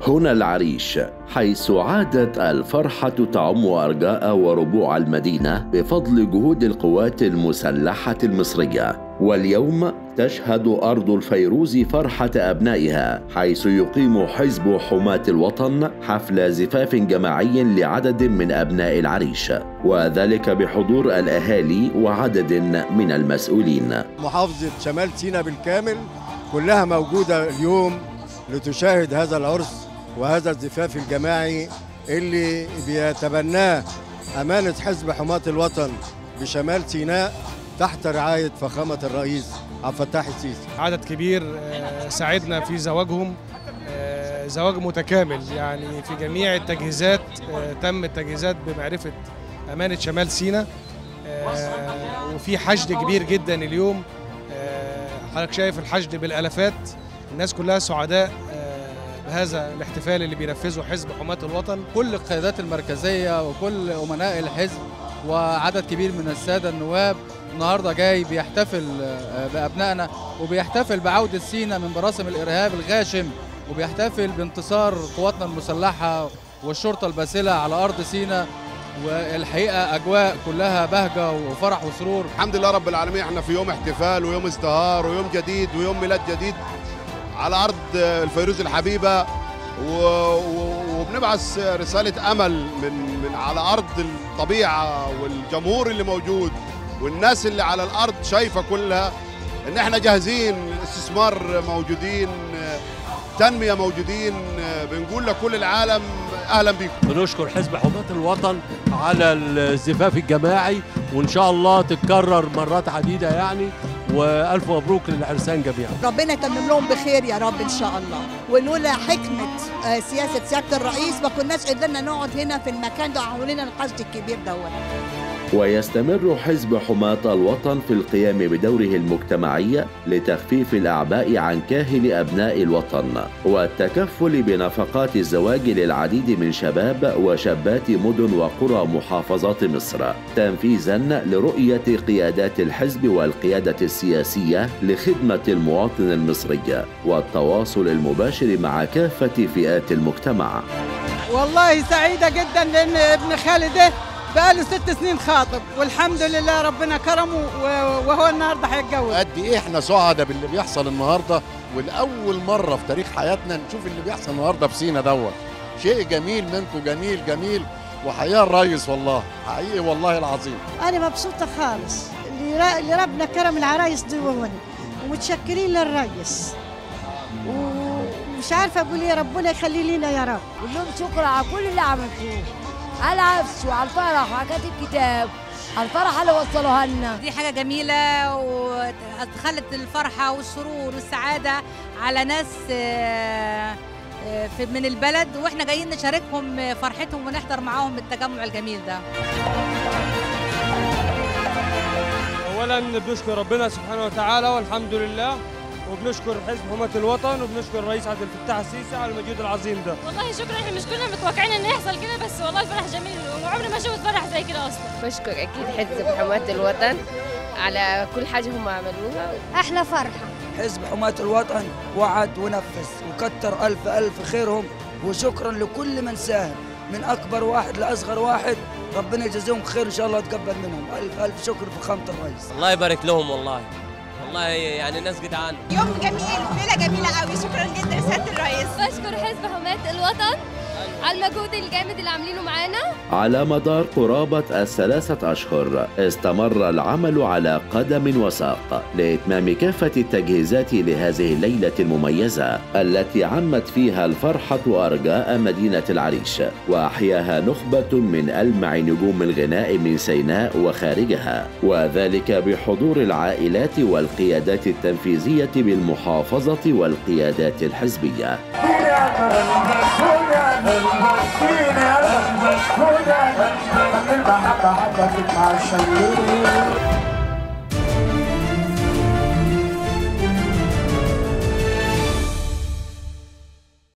هنا العريش حيث عادت الفرحة تعم أرجاء وربوع المدينة بفضل جهود القوات المسلحة المصرية واليوم تشهد أرض الفيروز فرحة أبنائها حيث يقيم حزب حماة الوطن حفل زفاف جماعي لعدد من أبناء العريش وذلك بحضور الأهالي وعدد من المسؤولين محافظة شمال سيناء بالكامل كلها موجودة اليوم لتشاهد هذا العرس وهذا الزفاف الجماعي اللي بيتبناه أمانة حزب حماة الوطن بشمال سيناء تحت رعاية فخامة الرئيس عبد الفتاح السيسي عدد كبير آه، ساعدنا في زواجهم آه، زواج متكامل يعني في جميع التجهيزات آه، تم التجهيزات بمعرفة أمانة شمال سيناء آه، وفي حشد كبير جدا اليوم آه، حضرتك شايف الحشد بالالافات الناس كلها سعداء آه، بهذا الاحتفال اللي بينفذه حزب حماة الوطن كل القيادات المركزية وكل أمناء الحزب وعدد كبير من السادة النواب النهارده جاي بيحتفل آه، بأبنائنا وبيحتفل بعودة سينا من براسم الإرهاب الغاشم وبيحتفل بانتصار قواتنا المسلحة والشرطة الباسلة على أرض سينا والحقيقة أجواء كلها بهجة وفرح وسرور الحمد لله رب العالمين احنا في يوم احتفال ويوم ازدهار ويوم جديد ويوم ميلاد جديد على ارض الفيروز الحبيبه و... و... وبنبعث رساله امل من من على ارض الطبيعه والجمهور اللي موجود والناس اللي على الارض شايفه كلها ان احنا جاهزين استثمار موجودين تنميه موجودين بنقول لكل العالم اهلا بكم بنشكر حزب حماة الوطن على الزفاف الجماعي وان شاء الله تتكرر مرات عديده يعني والف مبروك للعرسان جميعا ربنا يتمم لهم بخير يا رب ان شاء الله ولولا حكمه آه، سياسه سياده الرئيس ما كناش قدرنا نقعد هنا في المكان ده وعملوا لنا القصد الكبير دوت ويستمر حزب حماة الوطن في القيام بدوره المجتمعي لتخفيف الأعباء عن كاهل أبناء الوطن والتكفل بنفقات الزواج للعديد من شباب وشابات مدن وقرى محافظات مصر تنفيذا لرؤية قيادات الحزب والقيادة السياسية لخدمة المواطن المصري والتواصل المباشر مع كافة فئات المجتمع والله سعيدة جدا لأن ابن خالي ده بقاله ست سنين خاطب والحمد لله ربنا كرمه و- وهو النهارده هيتجوز قد ايه احنا سعداء باللي بيحصل النهارده ولاول مره في تاريخ حياتنا نشوف اللي بيحصل النهارده في سينا دوت شيء جميل منكم جميل جميل وحياه الريس والله حقيقي والله العظيم أنا مبسوطة خالص اللي را- اللي ربنا كرم العرايس دي وهن ومتشكرين للريس ومش عارفة أقول إيه ربنا يخلي لنا يا رب بقول لهم شكرا على كل اللي عملتوه على العفش وعلى الفرح وعلى كاتب الكتاب على الفرح اللي وصلوها لنا دي حاجة جميلة وأدخلت الفرحة والسرور والسعادة على ناس آه، آه، في- من البلد واحنا جايين نشاركهم فرحتهم ونحضر معاهم التجمع الجميل ده اولا بنشكر ربنا سبحانه وتعالى والحمد لله وبنشكر حزب حماة الوطن وبنشكر الرئيس عبد الفتاح السيسي على المجهود العظيم ده والله شكرا احنا مش كنا متوقعين انه يحصل كده بس والله الفرح جميل وعمري ما شفت فرح زي كده اصلا بشكر أكيد حزب حماة الوطن على كل حاجة هم عملوها أحلى فرحة حزب حماة الوطن وعد ونفذ وكتر ألف ألف خيرهم وشكرا لكل من ساهم من أكبر واحد لأصغر واحد ربنا يجزيهم خير إن شاء الله يتقبل منهم ألف ألف شكر فخامة الرئيس الله يبارك لهم والله والله يعني ناس جدعان يوم جميل وليله جميله قوي شكرا جدا لسياده الرئيس بشكر حزب حماة الوطن على المجهود الجامد اللي عاملينه معانا على مدار قرابة الثلاثة أشهر استمر العمل على قدم وساق لإتمام كافة التجهيزات لهذه الليلة المميزة التي عمت فيها الفرحة أرجاء مدينة العريش وأحياها نخبة من ألمع نجوم الغناء من سيناء وخارجها وذلك بحضور العائلات والقيادات التنفيذية بالمحافظة والقيادات الحزبية المحبة حبتك مع الشمير